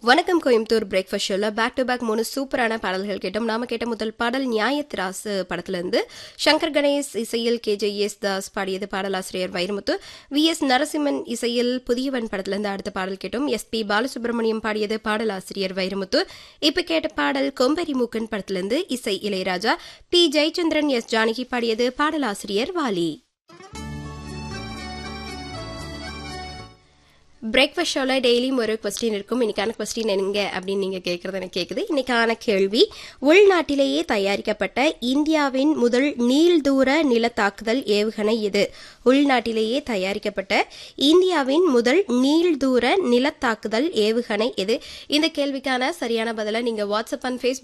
வணக்கம் கோயம்புத்தூர் பிரேக்ஃபாஸ்ட் ஷோல back to back மூணு சூப்பரான பாடல்கள் கேட்டோம் நாம கேட்ட முதல் பாடல் நியாயத்திராசு படத்துல இருந்து சங்கர் கணேஷ் இசையில் கே ஜே எஸ் தாஸ் பாடியது பாடலாசிரியர் வைரமுத்து வி எஸ் நரசிம்மன் இசையில் புதியவன் படத்துல இருந்து அடுத்த பாடல் கேட்டோம் எஸ் பி பாலசுப்ரமணியம் பாடியது பாடலாசிரியர் வைரமுத்து இப்ப கேட்ட பாடல் கொம்பரி மூக்கன் படத்துல இருந்து இசை இளையராஜா பி ஜெயச்சந்திரன் எஸ் ஜானகி பாடியது பாடலாசிரியர் வாலி பிரேக்ஃபாஸ்ட் ஷோவில் டெய்லியும் ஒரு கொஸ்டின் இருக்கும் இன்னைக்கான கொஸ்டின் எங்க அப்படின்னு நீங்க கேட்கறது எனக்கு கேட்குது இன்னைக்கான கேள்வி உள்நாட்டிலேயே தயாரிக்கப்பட்ட இந்தியாவின் முதல் நீள்தூர நிலத்தாக்குதல் ஏவுகணை இது உள்நாட்டிலேயே தயாரிக்கப்பட்ட இந்தியாவின் முதல் நீள்தூர நிலத்தாக்குதல் ஏவுகணை இது இந்த கேள்விக்கான சரியான பதிலை நீங்க வாட்ஸ்அப் அண்ட் ஃபேஸ்புக்